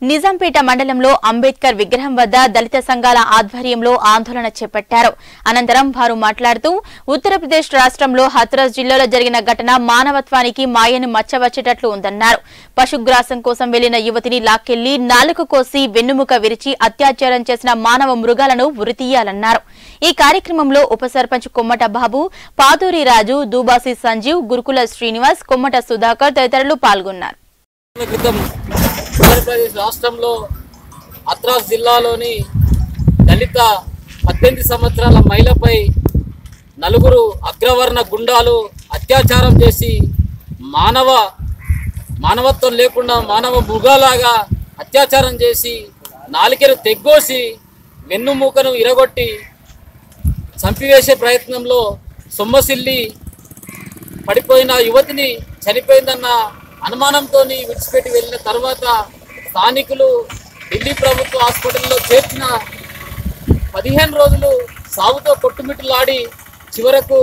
నిజాంపేట మండలంలో అంబేద్కర్ విగ్రహం వద్ద దళిత సంఘాల ఆధ్వర్యంలో ఆందోళన చేపట్టారు అనంతరం వారు మాట్లాడుతూ ఉత్తరప్రదేశ్ రాష్ట్రంలో హత్రాస్ జిల్లాలో జరిగిన ఘటన మానవత్వానికి మాయను మచ్చవచ్చేటట్లు ఉందన్నారు పశుగ్రాసం కోసం వెళ్లిన యువతిని లాక్కెళ్లి నాలుక కోసి వెన్నుముక విరిచి అత్యాచారం చేసిన మానవ మృగాలను ఉరితీయాలన్నారు ఈ కార్యక్రమంలో ఉప సర్పంచ్ కొమ్మట బాబు పాతూరి రాజు దూబాసి సంజీవ్ గురుకుల శ్రీనివాస్ కొమ్మట సుధాకర్ తదితరులు పాల్గొన్నారు సంవత్సరాల క్రితం ఉత్తరప్రదేశ్ రాష్ట్రంలో అత్రాస్ జిల్లాలోని దళిత పద్దెనిమిది సంవత్సరాల మహిళపై నలుగురు అగ్రవర్ణ గుండాలు అత్యాచారం చేసి మానవ మానవత్వం లేకుండా మానవ మృగాలాగా అత్యాచారం చేసి నాలికను తెగ్గోసి వెన్నుమూకను ఇరగొట్టి చంపివేసే ప్రయత్నంలో సొమ్మసిల్లి పడిపోయిన యువతిని చనిపోయిందన్న అనుమానంతో విడిచిపెట్టి వెళ్ళిన తర్వాత స్థానికులు ఢిల్లీ ప్రభుత్వ హాస్పిటల్లో చేర్చిన పదిహేను రోజులు సాగుతో కొట్టుమిట్టులాడి చివరకు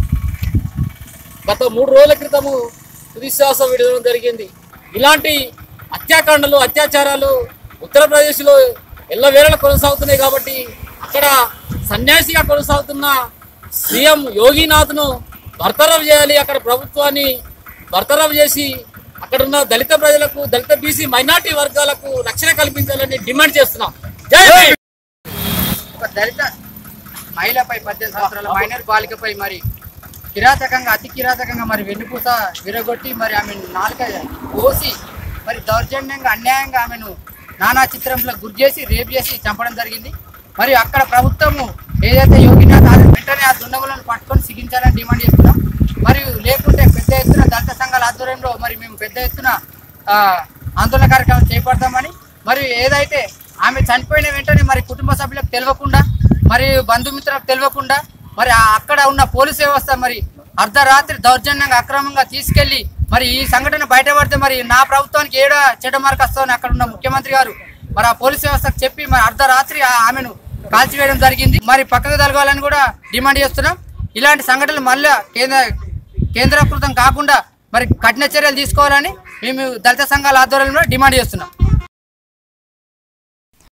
గత మూడు రోజుల క్రితము తుదిశ్వాస విడవడం జరిగింది ఇలాంటి హత్యాకాండలు అత్యాచారాలు ఉత్తరప్రదేశ్లో ఎల్లవేళలా కొనసాగుతున్నాయి కాబట్టి అక్కడ సన్యాసిగా కొనసాగుతున్న సీఎం యోగినాథ్ను బర్తరఫ్ చేయాలి అక్కడ ప్రభుత్వాన్ని బర్తరఫ్ చేసి అక్కడ ఉన్న దళిత ప్రజలకు దళిత బీసీ మైనార్టీ వర్గాలకు రక్షణ కల్పించాలని డిమాండ్ చేస్తున్నాం జై భీమ్. ఒక దళిత మహిళపై పద్దెనిమిది సంవత్సరాల మైనర్ బాలికపై మరి కిరాతకంగా అతి కిరాతకంగా మరి వెన్నుపూస విరగొట్టి మరి ఆమె నాలుక కోసి మరి దౌర్జన్యంగా అన్యాయంగా ఆమెను నానా చిత్రంలో గురి చేసి రేప్ చేసి చంపడం జరిగింది మరి అక్కడ ప్రభుత్వము ఏదైతే యోగినాథ్ ఆ వెంటనే ఆ దుండగులను పట్టుకొని సిగించాలని డిమాండ్ చేస్తున్నాం మరియు లేకుంటే పెద్ద ఎత్తున దళిత సంఘాల ఆధ్వర్యంలో మరి మేము పెద్ద ఎత్తున ఆ, ఆందోళన కార్యక్రమం చేపడతామని మరియు ఏదైతే ఆమె చనిపోయిన వెంటనే మరి కుటుంబ సభ్యులకు తెలియకుండా మరి బంధుమిత్రులకు తెలియకుండా మరి ఆ అక్కడ ఉన్న పోలీస్ వ్యవస్థ మరి అర్ధరాత్రి దౌర్జన్యంగా అక్రమంగా తీసుకెళ్లి మరి ఈ సంఘటన బయటపడితే మరి నా ప్రభుత్వానికి ఏడా చెడ్డ మార్కు వస్తుందని అక్కడ ఉన్న ముఖ్యమంత్రి గారు మరి ఆ పోలీస్ వ్యవస్థకు చెప్పి మరి అర్ధరాత్రి ఆ ఆమెను కాల్చివేయడం జరిగింది మరి పక్కకు తలగాలని కూడా డిమాండ్ చేస్తున్నాం ఇలాంటి సంఘటనలు మళ్ళా కేంద్ర కేంద్రీకృతం కాకుండా మరి కఠిన చర్యలు తీసుకోవాలని మేము దళిత సంఘాల ఆధ్వర్యంలో డిమాండ్ చేస్తున్నాం